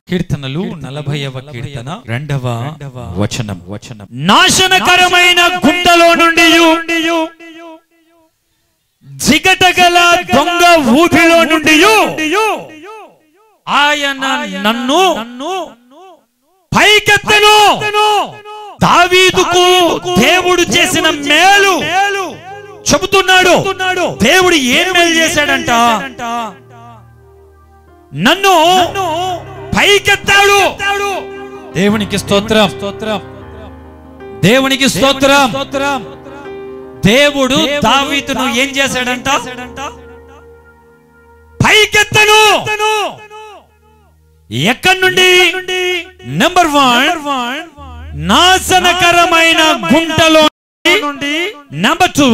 కీర్తనలు నలభైవ కీర్తన రెండవ వచనం వచనం నాశనకరమైన గుండెలో నుండి జిగటగల దొంగ ఊపిలో నుండి ఆయన నన్ను పైకెత్తను దావీదుకు దేవుడు చేసిన మేలు చెబుతున్నాడు దేవుడు ఏం మేలు చేశాడంట నన్ను పైకెత్తాడు దేవునికి స్తోత్రం స్తోత్రం దేవునికి స్తోత్రం దేవుడు దావీదును ఏం చేశాడంట పైకెత్తను ఎక్కడి నుండి నెంబర్ వన్ నాశనకరమైన గుంటలో నుండి నెంబర్ టూ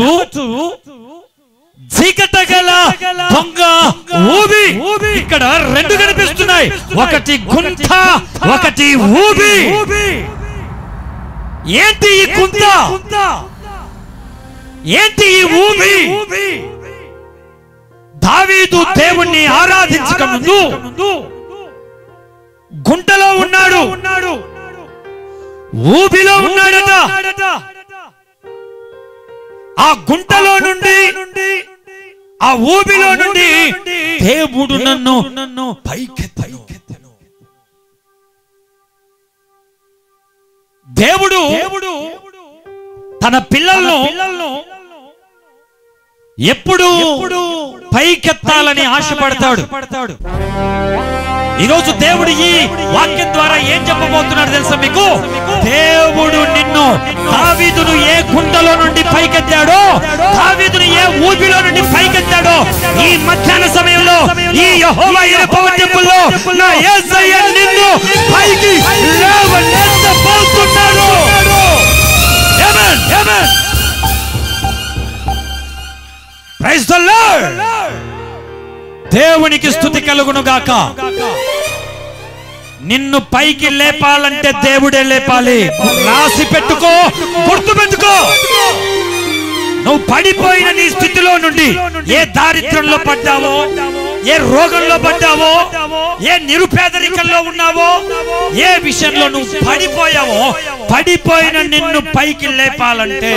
చీకట గల దొంగ ఊబి ఇక్కడ రెండు కనిపిస్తున్నాయి ఒకటి గుంట ఒకటి ఊబి ఏంటి ఈ గుంత ఏంటి ఈ ఊబి దావీదు దేవుణ్ణి ఆరాధించక ముందు గుంటలో ఉన్నాడు ఊబిలో ఉన్నాడట ఆ గుంటలో నుండి ఆ ఊబిలో నుండి దేవుడు నన్ను నన్ను పైకెత్తను దేవుడు దేవుడు తన పిల్లలను ఎప్పుడు పైకెత్తాలని ఆశపడతాడు ఈరోజు దేవుడు ఈ వాక్యం ద్వారా ఏం చెప్పబోతున్నాడు తెలుసా మీకు దేవుడు నిన్ను దావీదును ఏ గుండెలో నుండి పైకెత్తాడో దావీదును ఏ ఊపిలో నుండి పైకెత్తాడో ఈ మధ్యాహ్న సమయంలో ఈ యెహోవా ఇరుపవ టెంపుల్లో నా యేసయ్య నిన్ను పైకి లేవనెత్తబోతున్నాడు amen amen praise the Lord దేవునికి స్థుతి కలుగును గాక నిన్ను పైకి లేపాలంటే దేవుడే లేపాలి రాసి పెట్టుకో గుర్తు పెట్టుకో నువ్వు పడిపోయిన నీ స్థితిలో నుండి ఏ దారిద్ర్యంలో పడ్డావో ఏ రోగంలో పడ్డావో ఏ నిరుపేదరికంలో ఉన్నావో ఏ విషయంలో నువ్వు పడిపోయావో పడిపోయిన నిన్ను పైకి లేపాలంటే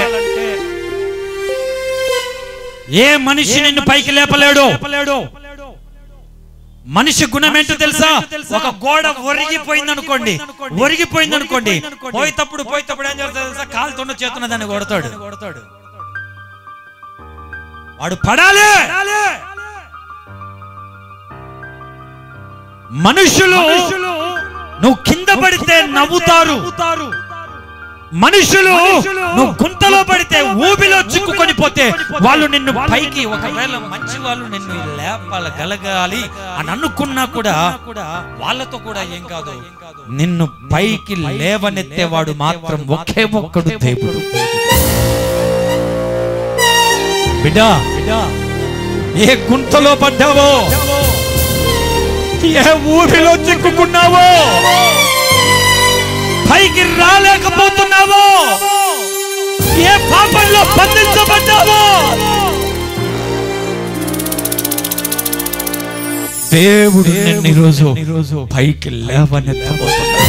ఏ మనిషి నిన్ను పైకి లేపలేడు మనిషి గుణం ఏంటో తెలుసా ఒక గోడ ఒరిగిపోయింది అనుకోండి ఒరిగిపోయింది అనుకోండి పోయేటప్పుడు పోయేటప్పుడు ఏం చేస్తాడు తెలుసా కాలుతున్న చేతున్న దాన్ని కొడతాడు కొడతాడు వాడు పడాలి మనుషులు నువ్వు కింద పడితే నవ్వుతారు మనుషులు నువ్వు గుంతలో పడితే ఊబిలో చిక్కుకొని పోతే వాళ్ళు నిన్ను పైకి ఒకవేళ మంచి వాళ్ళు నిన్ను లేపాల గలగాలి అని అనుకున్నా కూడా వాళ్ళతో కూడా ఏం కాదు నిన్ను పైకి లేవనెత్తేవాడు మాత్రం ఒకే ఒక్కడు దేవుడు బిడ్డా ఏ గుంతలో పడ్డావో ఏ ఊబిలో చిక్కుకున్నావో పైకి రాలేకపోతున్నావో ఏ పాపంలో బంధించబడ్డావో దేవుడు నిన్ను ఈరోజు ఈరోజు పైకి లేవనెత్తబోతున్నాడు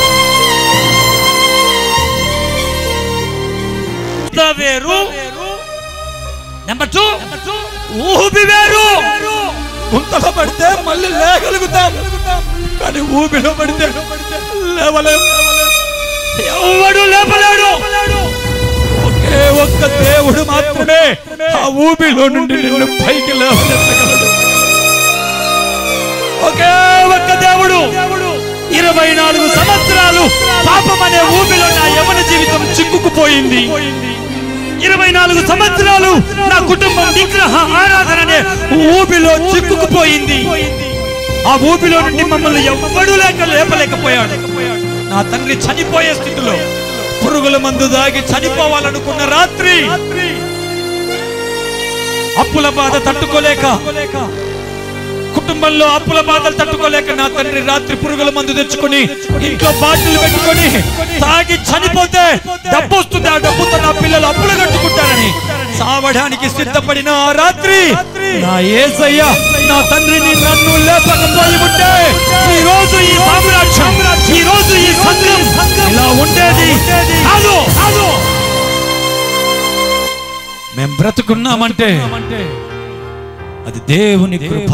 వేరు నెంబర్ టూ ఊబి వేరు గుంతలో పడితే మళ్ళీ లేగలుగుతాం కానీ ఊబిలో పడితే లేవలేం ఎవడు లేపలేడు ఒకే ఒక్క దేవుడు మాత్రమే ఆ ఊబిలో నుండి నిన్ను పైకి లేవనెత్తగలడు ఒకే ఒక్క దేవుడు ఇరవై నాలుగు సంవత్సరాలు పాపం అనే ఊబిలో నా యవన జీవితం చిక్కుకుపోయింది ఇరవై నాలుగు సంవత్సరాలు నా కుటుంబం విగ్రహ ఆరాధన అనే ఊబిలో చిక్కుకుపోయింది ఆ ఊబిలో నుండి మమ్మల్ని ఎవ్వడూ లేక లేపలేకపోయాడు నా తండ్రి చనిపోయే స్థితిలో పురుగుల మందు దాగి చనిపోవాలనుకున్న రాత్రి అప్పుల బాధ తట్టుకోలేక కుటుంబంలో అప్పుల బాధలు తట్టుకోలేక నా తండ్రి రాత్రి పురుగుల మందు తెచ్చుకొని ఇంట్లో బాటిల్ పెట్టుకొని తాగి చనిపోతే డబ్బు వస్తుంది ఆ డబ్బుతో నా పిల్లలు అప్పులు కట్టుకుంటారని సావ చావడానికి సిద్ధపడిన ఆ రాత్రి నా ఏసయ్య నా తండ్రిని నన్ను లేపకపోయి ఉంటే ఈ రోజు ఈ సామ్రాజ్యం ఈ రోజు ఈ సంఘం ఇలా ఉండేది కాదు కాదు మేం బ్రతుకున్నామంటే అది దేవుని కృప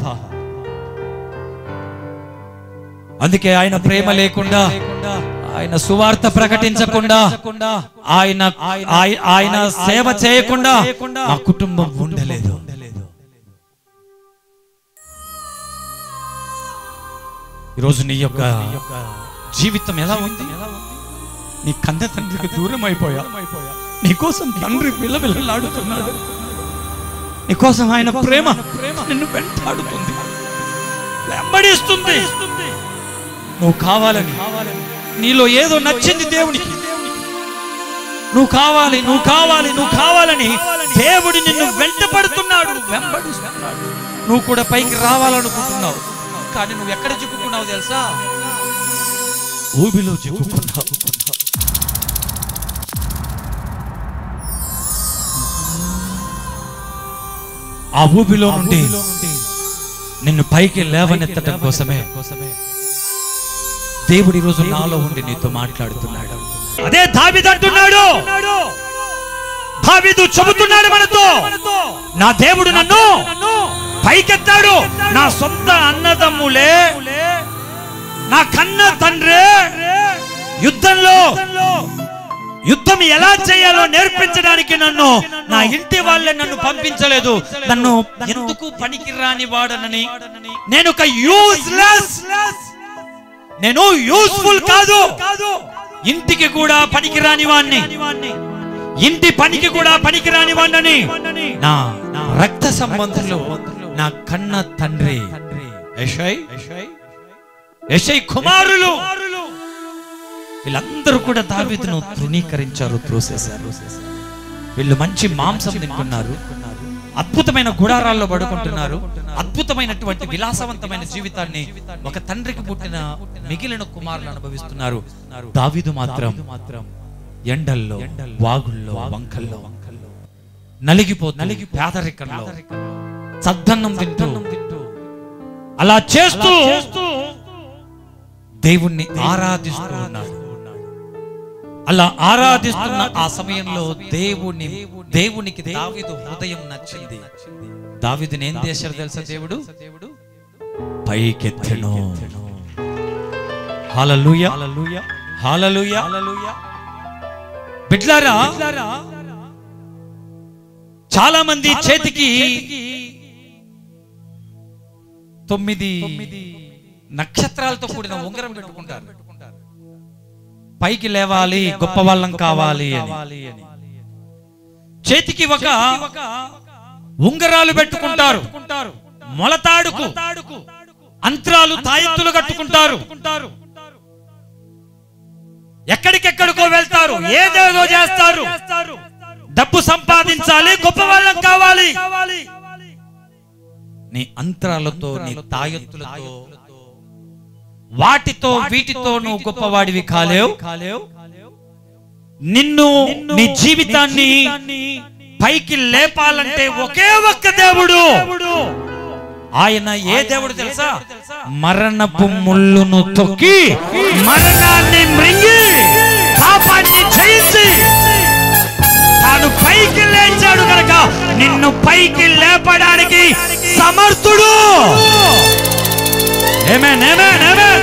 అందుకే ఆయన ప్రేమ లేకుండా ఆయన సువార్త ప్రకటించకుండా ఆయన ఆయ- ఆయన సేవ చేయకుండా మా కుటుంబం ఉండలేదు ఈరోజు నీ యొక్క జీవితం ఎలా ఉంది నీ కన్న తండ్రికి దూరం అయిపోయా నీకోసం తండ్రి విలవిల్లాడుతున్నాడు నీకోసం ఆయన ప్రేమ నిన్ను వెంటాడుతుంది వెంబడిస్తుంది నువ్వు కావాలని నీలో ఏదో నచ్చింది దేవునికి నువ్వు కావాలి నువ్వు కావాలి నువ్వు కావాలని దేవుడు నిన్ను వెంటపడుతున్నాడు వెంబడిస్తున్నాడు నువ్వు కూడా పైకి రావాలనుకుంటున్నావు కానీ నువ్వు ఎక్కడ చిక్కుకున్నావు తెలుసా ఊబిలో చిక్కుకున్నావు ఆ ఊబిలో నుండి నిన్ను పైకి లేవనెత్తడం కోసమే దేవుడు ఈ రోజు నాలో ఉండి నీతో మాట్లాడుతున్నాడు అదే దావిదు అంటున్నాడు దావిదు చెబుతున్నాడు మనతో నా దేవుడు నన్ను పైకెత్తాడు నా సొంత అన్నదమ్ములే నా కన్న తండ్రే యుద్ధంలో యుద్ధం ఎలా చేయాలో నేర్పించడానికి నన్ను నా ఇంటి వాళ్ళే నన్ను పంపించలేదు నన్ను ఎందుకు పనికిరాని వాడనని నేను ఒక యూస్లెస్ నేను యూస్ఫుల్ కాదు ఇంటికి కూడా పనికిరాని వాణ్ణి ఇంటి పనికి కూడా పనికిరాని వాణ్ణని నా రక్త సంబంధులు నా కన్న తండ్రి యెషై యెషై కుమారులు వీళ్ళందరూ కూడా దావీదును తృణీకరించారు త్రోసేశారు వీళ్ళు మంచి మాంసం తింటున్నారు అద్భుతమైన గుడారాల్లో పడుకుంటున్నారు అద్భుతమైనటువంటి విలాసవంతమైన జీవితాన్ని ఒక తండ్రికి పుట్టిన మిగిలిన కుమారులు అనుభవిస్తున్నారు దావీదు మాత్రం ఎండల్లో వాగుల్లో వంకల్లో నలిగిపో నలిగి పేదరికంలో సద్దన్నం తింటూ అలా చేస్తూ దేవుణ్ణి ఆరాధిస్తూ ఉన్నాడు అలా ఆరాధిస్తున్న ఆ సమయంలో దేవుని దేవునికి దావీదు హృదయం నచ్చింది దావీదుని ఏం చేశారు తెలుసా దేవుడు పైకెత్తెను హల్లెలూయా హల్లెలూయా బిడ్లారా చాలా మంది చేతికి తొమ్మిది నక్షత్రాలతో కూడిన ఉంగరం పెట్టుకుంటారు పైకి లేవాలి గొప్ప వాళ్ళం కావాలి అని చేతికి ఒక ఉంగరాలు పెట్టుకుంటారు మొలతాడుకు అంత్రాలు తాయెత్తులు కట్టుకుంటారు ఎక్కడికెక్కడికో వెళ్తారు ఏదేదో చేస్తారు డబ్బు సంపాదించాలి గొప్ప వాళ్ళం కావాలి నీ అంతరాలతో నీ తాయెత్తులతో వాటితో వీటితో నువ్వు గొప్పవాడివి కాలేవు నిన్ను నీ జీవితాన్ని పైకి లేపాలంటే ఒకే ఒక్క దేవుడు ఆయన ఏ దేవుడు తెలుసా మరణపు ముళ్ళును తొక్కి మరణాన్ని మృంగి పాపాన్ని జయించి తాను పైకి లేచాడు కనుక నిన్ను పైకి లేపడానికి సమర్థుడు Amen, amen, amen.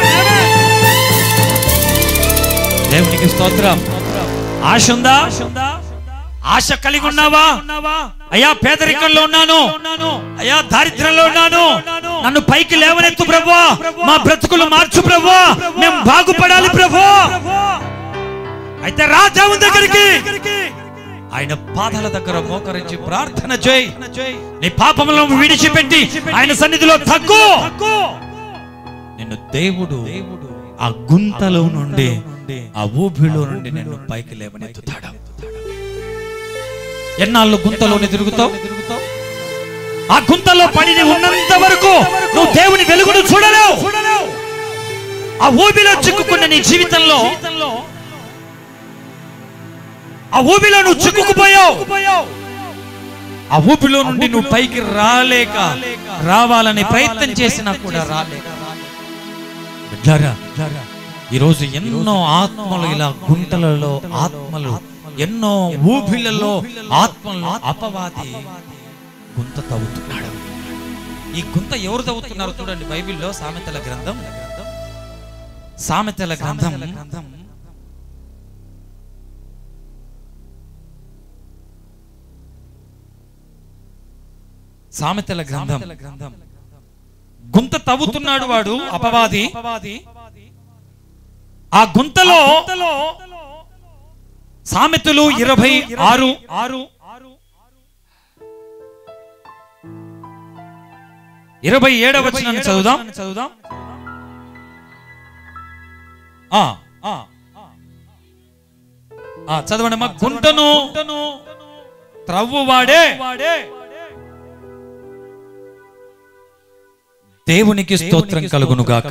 దేవునికి స్తోత్రం ఆశ ఉందా ఆశ కలిగి ఉన్నావా అయ్యా పేదరికంలో ఉన్నాను అయ్యా దారిద్ర్యంలో ఉన్నాను నన్ను పైకి లేవనెత్తు ప్రభు మా బ్రతుకులు మార్చు ప్రభు మేము బాగుపడాలి ప్రభు అయితే రా దేవుని దగ్గరికి ఆయన పాదాల దగ్గర మోకరించి ప్రార్థన చేయి నీ పాపములను విడిచిపెట్టి ఆయన సన్నిధిలో తగ్గు నిన్ను దేవుడు ఆ గుంతలో నుండి ఆ ఊబిలో నుండి నిన్ను పైకి లేవనెత్తుతాడు ఎన్నాళ్ళు గుంతలోనే తిరుగుతావు ఆ గుంతలో పడి నీ ఉన్నంత వరకు నువ్వు దేవుని వెలుగును చూడలేవు ఆ ఊబిలో చిక్కుకున్న నీ జీవితంలో ఆ ఊబిలో నువ్వు చిక్కుకుపోయావు ఆ ఊపిలో నుండి నువ్వు పైకి రాలేక రావాలని ప్రయత్నం చేసినా కూడా రాలేక బిడ్డారా ఈరోజు ఎన్నో ఆత్మలు ఇలా గుంటలలో ఆత్మలు ఎన్నో ఊపిలలో ఆత్మలు అపవాది గుంత తవ్వుతున్నాడు ఈ గుంత ఎవరు తవ్వుతున్నారు చూడండి బైబిల్లో సామెతల గ్రంథం సామెతల గ్రంథం సామెతల గ్రంథం గుంత తవ్వుతున్నాడు వాడు అపవాది ఆ గుంతలో సామెతలు ఇరవై ఆరు ఆరు ఇరవై ఏడవ వచనాన్ని చదువుదాం చదువుదాం ఆ, ఆ, ఆ, చదవండి అమ్మా గుంటను త్రవ్వు వాడే దేవునికి స్తోత్రం కలుగును గాక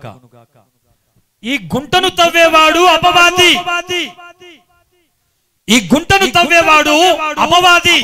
ఈ గుంటను తవ్వేవాడు అపవాది ఈ గుంటను తవ్వేవాడు అపవాది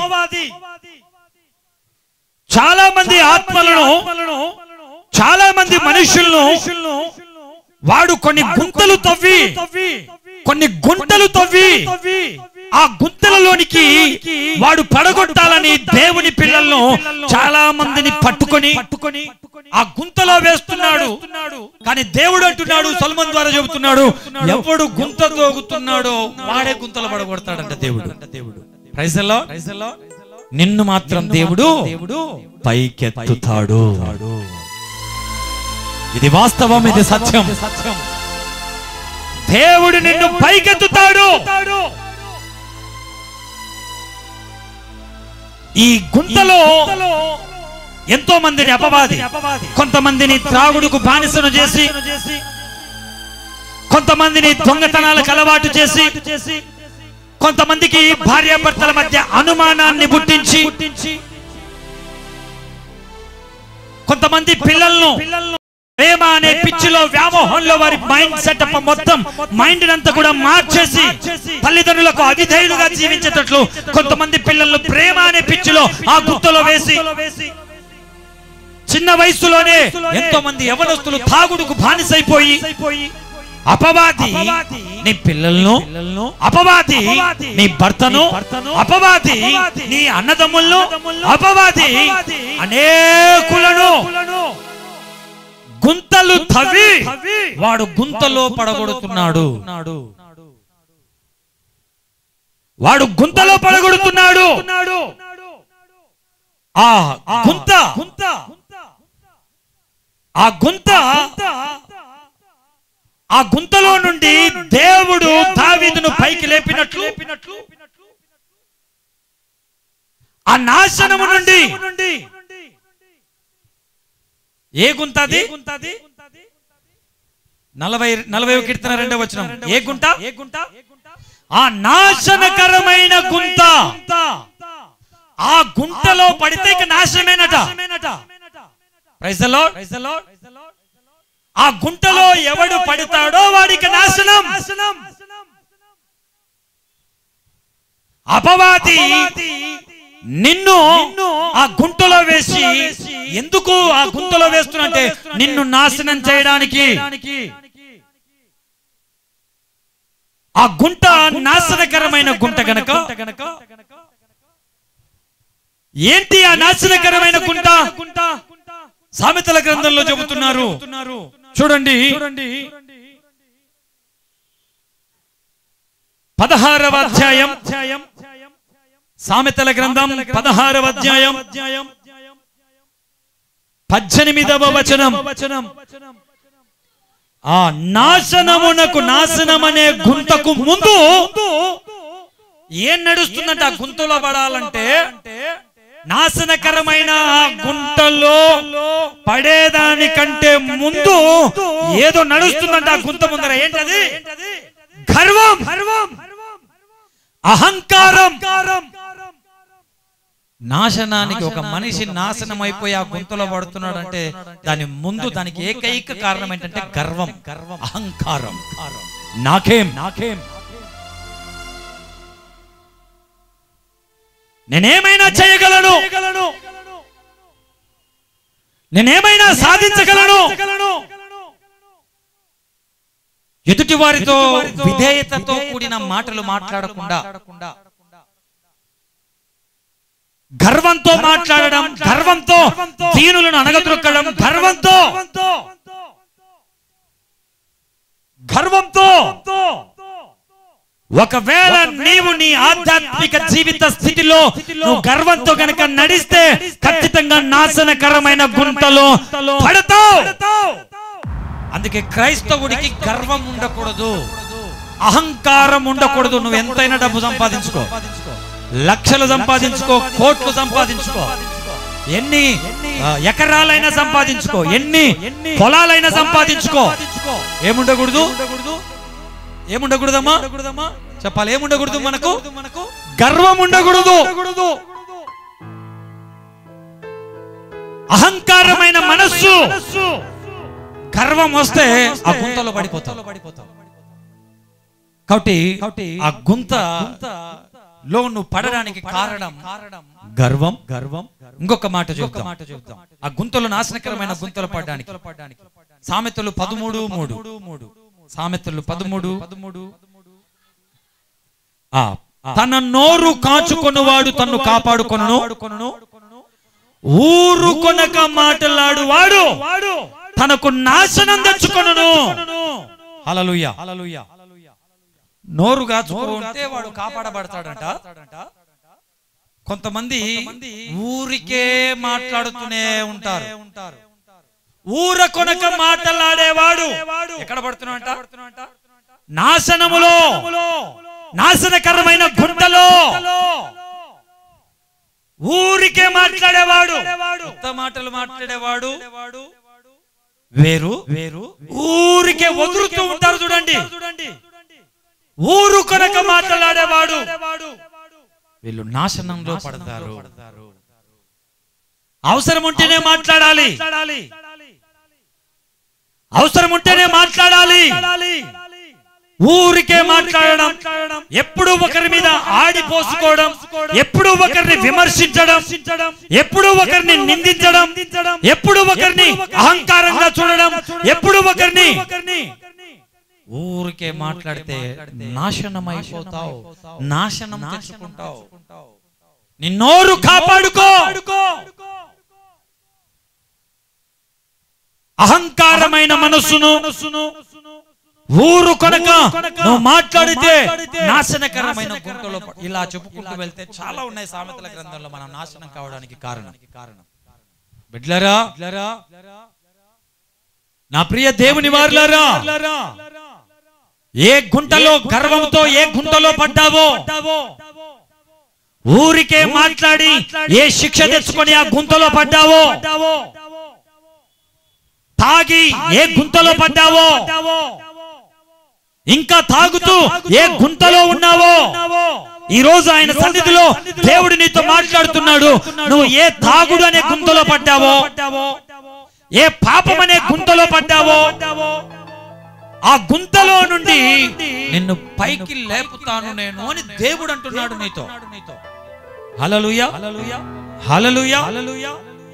చాలా మంది ఆత్మలను చాలా మంది మనుషులను వాడు కొన్ని గుంతలు తవ్వి కొన్ని గుంటలు తవ్వి ఆ గుంతలలోనికి వాడు పడగొట్టాలని దేవుని పిల్లలను చాలా మందిని పట్టుకొని ఆ గుంతలో వేస్తున్నాడు కానీ దేవుడు అంటున్నాడు సొలమన్ ద్వారా చెబుతున్నాడు ఎవడు గుంత తోగుతున్నాడో వాడే గుంతలు పడగొడతాడంట దేవుడు దేవుడు ప్రైజల్లో నిన్ను మాత్రం దేవుడు దేవుడు పైకెత్తుతాడు ఇది వాస్తవం ఇది సత్యం సత్యం దేవుడు నిన్ను పైకెత్తుతాడు ఈ గుంతలో ఎంతో మందిని అపవాది కొంతమందిని త్రాగుడుకు బానిసను చేసి కొంతమందిని దొంగతనాలకు అలవాటు చేసి కొంతమందికి భార్యాభర్తల మధ్య అనుమానాన్ని పుట్టించి కొంతమంది పిల్లలను ప్రేమ అనే పిచ్చిలో వ్యామోహంలో వారి మైండ్ సెటప్ మొత్తం మైండ్ అంతా కూడా మార్చేసి తల్లిదండ్రులకు అవిధేయులుగా జీవించేటట్లు కొంతమంది పిల్లలు ప్రేమ అనే పిచ్చిలో ఆ గుత్తలో వేసి చిన్న వయసులోనే ఎంతో మంది యవనస్తులు తాగుడుకు బానిసైపోయి అపవాది నీ పిల్లలను అపవాది నీ భర్తను అపవాది నీ అన్నదమ్ములను అపవాది అనేకులను గుంతలు తవ్వి వాడు గుంతలో పడగొడుతున్నాడు వాడు గుంతలో పడగొడుతున్నాడు ఆ గుంత ఆ గుంత ఆ గుంతలో నుండి దేవుడు దావీదును పైకి లేపినట్లు ఆ నాశనము నుండి ఏ గుంతది నలభై నలభై కీర్తన రెండవ వచనం ఏ గుంట ఏ గుంట ఆ నాశనకరమైన గుంత ఆ గుంటలో పడితే ఇక నాశనమేనట Praise the Lord. ఆ గుంటలో ఎవడు పడతాడో వాడికి నాశనం అపవాది నిన్ను ఆ గుంటలో వేసి ఎందుకు ఆ గుంటలో వేస్తున్నంటే నిన్ను నాశనం చేయడానికి ఆ గుంట నాశనకరమైన గుంట గనక ఏంటి ఆ నాశనకరమైన గుంట సామెతల గ్రంథంలో చెబుతున్నారు చూడండి పదహారవ అధ్యాయం సామెతల గ్రంథం పదహారవ అధ్యాయం పద్దెనిమిదవ వచనం ఆ నాశనమునకు నాశనమనే గుంతకు ముందు ఏం నడుస్తుందంటే ఆ గుంతలో పడాలంటే నాశనకరమైన ఆ గుంటలో పడేదానికంటే ముందు ఏదో నడుస్తుందంట ఆ గుంత ముందర ఏంటది గర్వం గర్వం అహంకారం నాశనానికి ఒక మనిషి నాశనం అయిపోయి ఆ గుంతలో పడుతున్నాడు అంటే దాని ముందు దానికి ఏకైక కారణం ఏంటంటే గర్వం గర్వం అహంకారం నాకేం నాకేం నేనేమైనా చేయగలను నేనేమైనా సాధించగలను ఎదుటి వారితో విధేయతతో కూడిన మాటలు మాట్లాడకుండా గర్వంతో మాట్లాడడం గర్వంతో దీనులను అనగదొక్కడం గర్వంతో గర్వంతో ఒకవేళ నీవు నీ ఆధ్యాత్మిక జీవిత స్థితిలో నువ్వు గర్వంతో గనక నడిస్తే ఖచ్చితంగా నాశనకరమైన గుంటలో పడతావు అందుకే క్రైస్తవుడికి గర్వం ఉండకూడదు అహంకారం ఉండకూడదు నువ్వు ఎంతైనా డబ్బు సంపాదించుకో లక్షలు సంపాదించుకో కోట్లు సంపాదించుకో ఎన్ని ఆ, ఎకరాలైనా సంపాదించుకో ఎన్ని పొలాలైనా సంపాదించుకో ఏముండకూడదు ఏముండకూడదమ్మా చెప్పాలి ఏముండకూడదు మనకు గర్వం ఉండకూడదు అహంకారమైన మనస్సు గర్వం వస్తే ఆ గుంతలో పడిపోతాం కాబట్టి ఆ గుంత లో నువ్వు పడడానికి కారణం గర్వం గర్వం ఇంకొక మాట చెప్తాం మాట చెప్తాం ఆ గుంతలు నాశనకరమైన గుంతలు పడడానికి సామెతలు పదమూడు మూడు మూడు సామెతలు పదమూడు పదమూడు ఆ తన నోరు కాచుకొనువాడు తన్ను కాపాడుకొను ఊరు కొనక మాటలాడు వాడు తనకు నాశనం తెచ్చుకొను హలలుయ హలలుయ నోరు కాచుకుంటే వాడు కాపాడబడతాడంట కొంతమంది ఊరికే మాట్లాడుతూనే ఉంటారు ఊర కొనక మాటలాడేవాడు ఎక్కడ పడుతున్నా నాశనములో నాశనకరమైన గుంటలో ఊరికే మాట్లాడేవాడు కొత్త మాటలు మాట్లాడేవాడు వేరు వేరు ఊరికే వదులుతూ ఉంటారు చూడండి ఊరు కొనక మాట్లాడేవాడు వీళ్ళు నాశనంలో పడతారు అవసరం ఉంటేనే మాట్లాడాలి అవసరం ఉంటేనే మాట్లాడాలి ఊరికే మాట్లాడడం ఎప్పుడు ఒకరి మీద ఆడిపోసుకోవడం ఎప్పుడు ఒకరిని విమర్శించడం ఎప్పుడు ఒకరిని నిందించడం ఎప్పుడు ఒకరిని అహంకారంగా చూడడం ఎప్పుడు ఒకరిని ఊరికే మాట్లాడితే నాశనం అయిపోతావు నాశనం తెచ్చుకుంటావు నిన్నోరు కాపాడుకో అహంకారమైన మనస్సును ఊరు కొనక నువ్వు మాట్లాడితే నాశనకరమైన గుంటలో ప- ఇలా చెప్పుకుంటూ వెళ్తే చాలా ఉన్నాయి సామెతల గ్రంథంలో మనం నాశనం కావడానికి కారణం కారణం బిడ్లరా నా ప్రియ దేవుని వారులారా ఏ గుంటలో గర్వంతో ఏ గుంటలో పడ్డావో ఊరికే మాట్లాడి ఏ శిక్ష తెచ్చుకొని ఆ గుంతలో పడ్డావో తాగి ఏ గుంతలో పడ్డావో ఇంకా తాగుతూ ఏ గుంతలో ఉన్నావో ఈ రోజు ఆయన సన్నిధిలో దేవుడు నీతో మాట్లాడుతున్నాడు నువ్వు ఏ తాగుడు అనే గుంతలో పడ్డావో ఏ పాపం అనే గుంతలో పడ్డావో ఆ గుంతలో నుండి నిన్ను పైకి లేపుతాను నేను అని దేవుడు అంటున్నాడు నీతో హలలుయ హలలుయ హలలుయ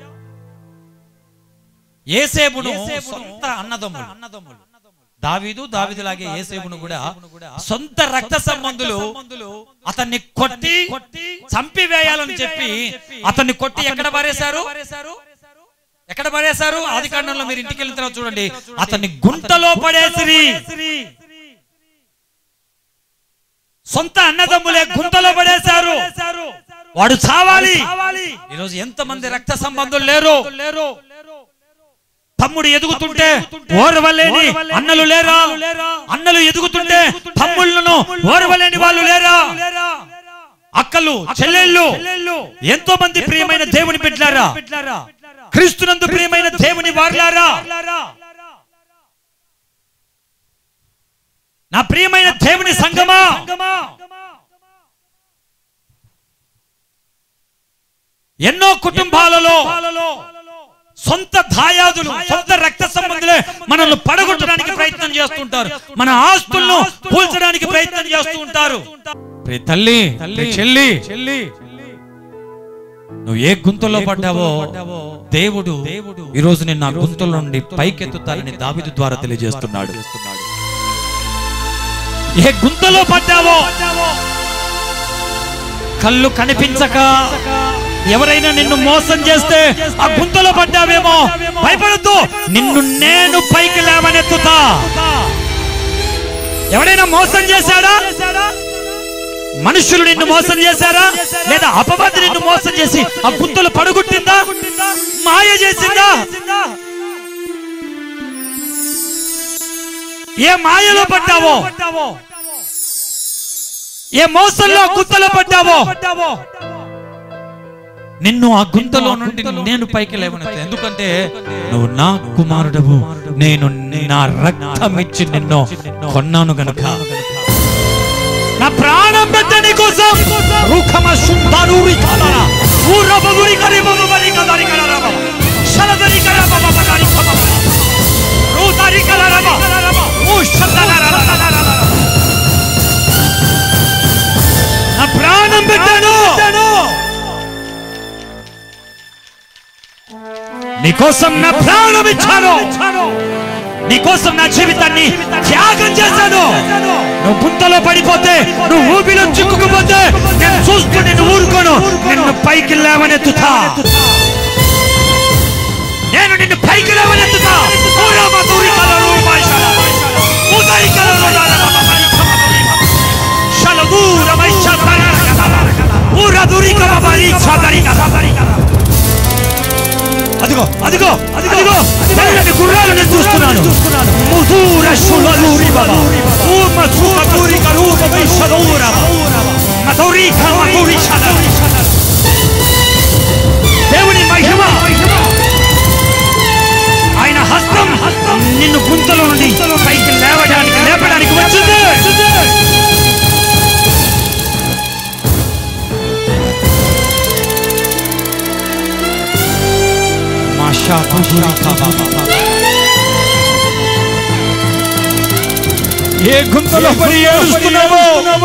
ఏసేబును సొంత అన్నదమ్ములు దావీదు దావీదులాగే ఏసేబును కూడా సొంత రక్త సంబంధులు అతన్ని కొట్టి చంపివేయాలని చెప్పి అతన్ని కొట్టి ఎక్కడ పారేశారు ఎక్కడ పడేశారు ఆది కాండంలో మీరు ఇంటికి వెళ్ళిన తర్వాత చూడండి అతన్ని గుంటలో పడేసిరి సొంత అన్నదమ్ములే గుంటలో పడేశారు వాడు చావాలి ఈరోజు ఎంత మంది రక్త సంబంధులు లేరు తమ్ముడు ఎదుగుతుంటే ఓర్వలేని అన్నలు లేరా అన్నలు ఎదుగుతుంటే తమ్ముళ్ళను ఓర్వలేని వాళ్ళు లేరా అక్కలు చెల్లెళ్ళు ఎంతో మంది ప్రియమైన దేవుని బిడ్డారా క్రీస్తునందు ప్రియమైన దేవుని వార్లారా నా ప్రియమైన దేవుని సంగమా ఎన్నో కుటుంబాలలో సొంత దాయాదులు సొంత రక్త సంబంధులే మనల్ని పడగొట్టడానికి ప్రయత్నం చేస్తుంటారు మన ఆస్తులను కూల్చడానికి ప్రయత్నం చేస్తూ ఉంటారు ప్రియ తల్లి తల్లి చెల్లి చెల్లి నువ్వు ఏ గుంతలో పడ్డావో దేవుడు ఈ రోజు నిన్ను ఆ గుంతల నుండి పైకెత్తుతారని దావిదు ద్వారా తెలియజేస్తున్నాడు ఏ గుంతలో పడ్డావో కళ్ళు కనిపించక ఎవరైనా నిన్ను మోసం చేస్తే ఆ గుంతలో పడ్డావేమో భయపడద్దు నిన్ను నేను పైకి లేవనెత్తుతా ఎవరైనా మోసం చేశాడా మనుషులు నిన్ను మోసం చేశారా లేదా అపవాది నిన్ను మోసం చేసి ఆ గుంతలు పడుగుట్టిందా మాయ చేసిందా ఏ మాయలో పడ్డావో ఏ మోసంలో గుంతలో పడ్డావో నిన్ను ఆ గుంతలో నుండి నేను పైకి లేవనెత్తా ఎందుకంటే నువ్వు నా కుమారుడవు నేను నా రక్తం ఇచ్చి నిన్ను కొన్నాను గనుక నా ప్రాణం పెట్ట నీ కోసం రూఖమ సుందరూరి కలరా ఊరబగురి కరిబము బరి కదరి కలరమ శరదరి కరమ బబగారి కమ రూదరి కలరమ ఊ శరదరరరరరర నా ప్రాణం పెట్టాను నీకోసం నా ప్రాణం ఇచ్చాను నీకోసం నా జీవితాన్ని త్యాగం చేశాను నువ్వు గుంతలో పడిపోతే నువ్వు ఊపిలో చిక్కుకుపోతే నేను చూస్తూ నిన్ను ఊరుకోను నిన్ను పైకి లేవనెత్తుతా నేను నిన్ను పైకి లేవనెత్తుతా ఊరమ దూరి కలరు మైషల. ఉదరి కలరు లాలమ బబరి కమ బరి కమ. శలదూర మైష తరర కదర. ఊర దూరి కమ బరి చదరి కదరి కదర. అదిగో అదిగో అదిగో తెల్లని గుర్రాలు నేను చూస్తున్నాను ముదూర శులూరి బాబా ఊమ సుకూరి కరూప వైశదూర మధురి కమధురి చద దేవుని మహిమ ఆయన హస్తం హస్తం నిన్ను గుంతలో నుండి పైకి లేవడానికి లేపడానికి వచ్చింది మాషా కుజురి కాబా ఏ గుంతలో పడి ఏడుస్తున్నావో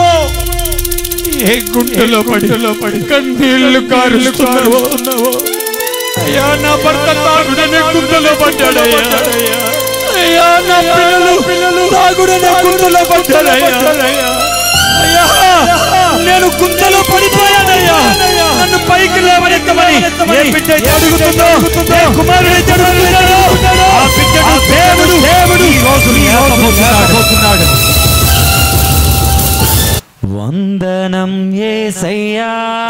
ఏ గుంటలో పడి పడి కన్నీళ్లు కారుస్తున్నావో అయ్యా నా భర్త తాగుడనే గుంటలో పడ్డాడయ్యా అయ్యా నా పిల్లలు పిల్లలు తాగుడనే గుంటలో పడ్డాడయ్యా అయ్యా నేను గుంతలో పడిపోయానయ్యా నన్ను పైకి లేవనెత్తమని ఏ బిడ్డ అయితే అడుగుతుందో ఏ కుమారుడు అయితే అడుగుతున్నాడో ఆ బిడ్డను దేవుడు దేవుడు ఈ రోజు లేకపోతున్నాడు వందనం ఏసయ్యా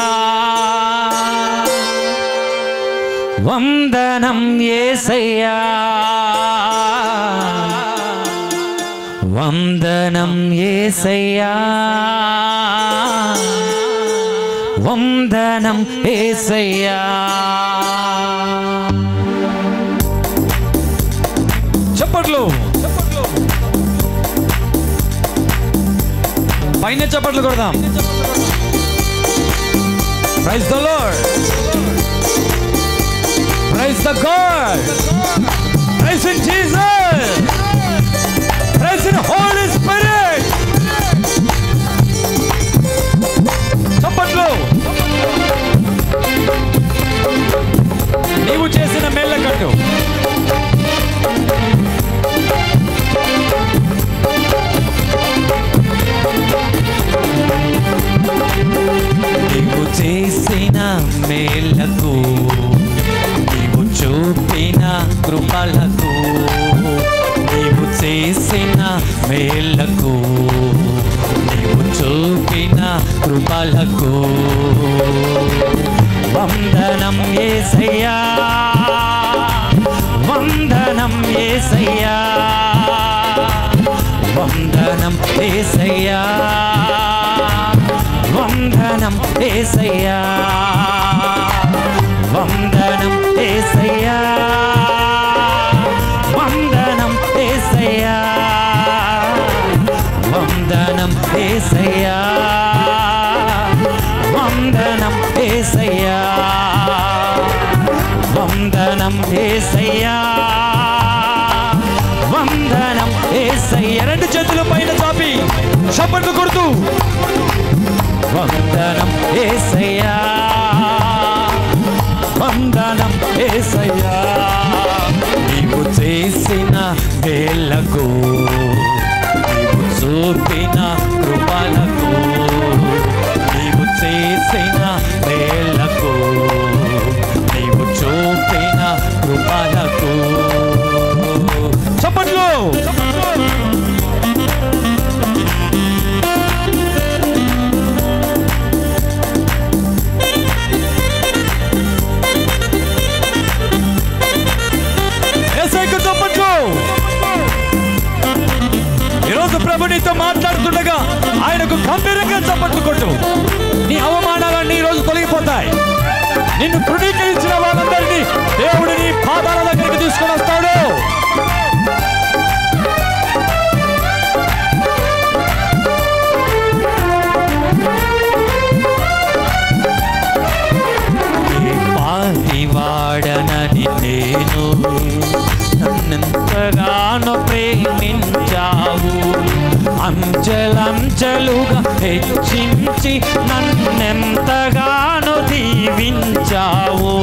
వందనం ఏసయ్యా వందనం ఏసయ్యా వందనం ఏసయ్యా చప్పట్లు పైన చప్పట్లు కొడదాం praise the Lord praise the God praise in Jesus praise in Holy Spirit చప్పట్లు నీవు చేసిన మేళ్ళ కట్టు నీవు చేసిన మేలకు నీవు చూపిన కృపలకు నీవు చేసిన మేలకు నీవు చూపిన కృపలకు వందనం ఏసయ్యా వందనం ఏసయ్యా వందనం ఏసయ్యా వందనం ఏసయ్యా వందనం ఏసయ్యా వందనం ఏసయ్యా వందనం ఏసయ్యా వందనం ఏసయ్యా వందనం ఏసయ్యా వందనం ఏసయ్య రెండు చేతుల పైన చాపి చప్పట్లు కొడుతూ వందనం ఏసయ్యా ఏసయ్యా నీవు చేసిన వేళ్ళకు నీవు చూపిన కృపలకు నీవు చేసిన వేళ్ళకు నీవు చూపిన కృపలకు చప్పట్లు ఏసైకు చప్పట్లు ఈరోజు ప్రభు నీతో మాట్లాడుతుండగా ఆయనకు గంభీరంగా చప్పట్లు కొట్టు నీ అవమానాలన్నీ ఈరోజు తొలగిపోతాయి నిన్ను తృణీకరించిన వాళ్ళందరినీ దేవుడు నీ పాదాల దగ్గరికి తీసుకొని వస్తాడు ఏ పాటివాడనని నేను నన్నెంతగానో ప్రేమించావు అంచెలంచెలుగా హెచ్చించి నన్నెంతగానో దీవించావు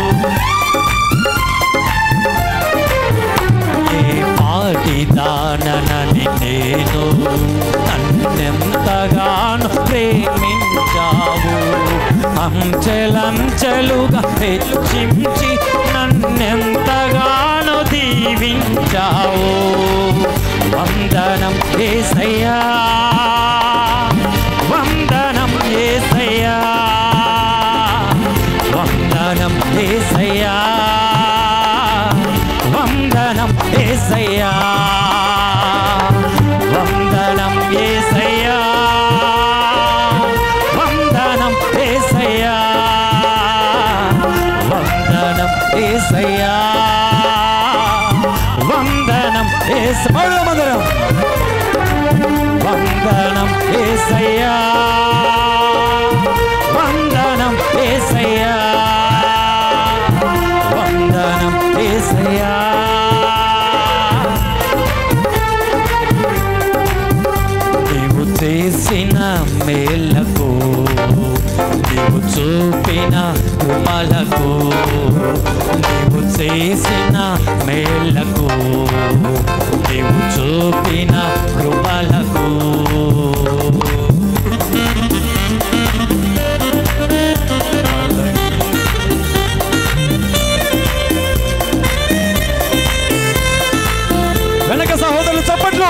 ఏ పాటిదాననని నేను నన్నెంతగానో ప్రేమించావు అంచెలంచెలుగా హెచ్చించి నన్నెంతగానో దీవించావు వందనం ఏసయ్యా వందనం ఏసయ్యా వందనం ఏసయ్యా వందనం ఏసయ్యా వందనం ఏసయ్యా వందనం ఏసయ్యా వందనం ఏసయ్యా వందనం ఏస వందనం వందనం ఏసయ్యా వందనం ఏసయ్యా వందనం ఏసయ్యా నీవు చేసిన మేలకు నీవు చూపిన కృపలకు నీవు చేసిన మేలకు నీవు చూపిన కృపలకు వెనక సహోదరులు చప్పట్లు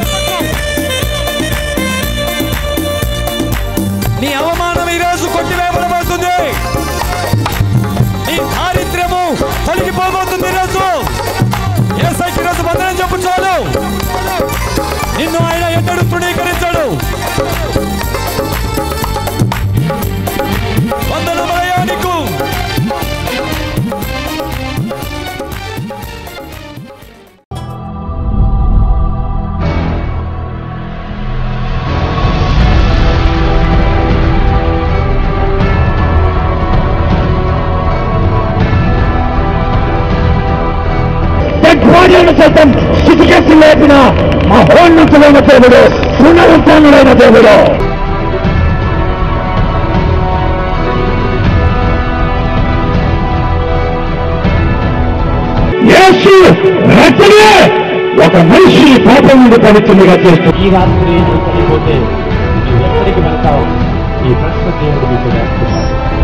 నీ అవమానం ఈరోజు కొట్టివేయబడబోతుంది నీ దారిద్ర్యము తొలగిపోబోతుంది ఈరోజు ఏసైకి ఈరోజు వందనం చెప్పు చాలు నిన్ను ఆయన ఎన్నడూ తృణీకరించాడు వందనమయ్యా నీకు పెట్రోలియం సైతం స్థితిగతి లేపిన మహోన్నతులైన దేవుడు పునరుత్నుడైన దేవుడు యేసు రచనే ఒక మనిషి పాపం నుండి పవిత్రునిగా చేస్తుంది ఈ రాత్రి నువ్వు చనిపోతే నువ్వు ఎక్కడికి వెళ్తావు ఈ ప్రశ్న దేవుడు మీకు వేస్తున్నాడు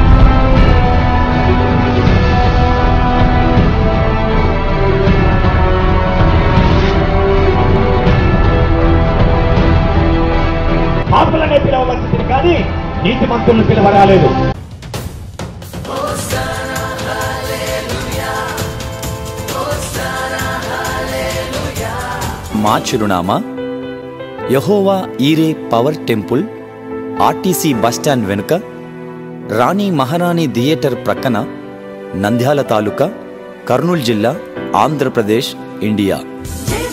పాపులనే పిలవవలసింది కానీ నీతిమంతులను పిలవరాలేదు మా చిరునామా యహోవా ఈరే పవర్ టెంపుల్ ఆర్టీసీ బస్టాండ్ వెనుక రాణి మహారాణి థియేటర్ ప్రక్కన నంద్యాల తాలూకా కర్నూలు జిల్లా ఆంధ్రప్రదేశ్ ఇండియా జై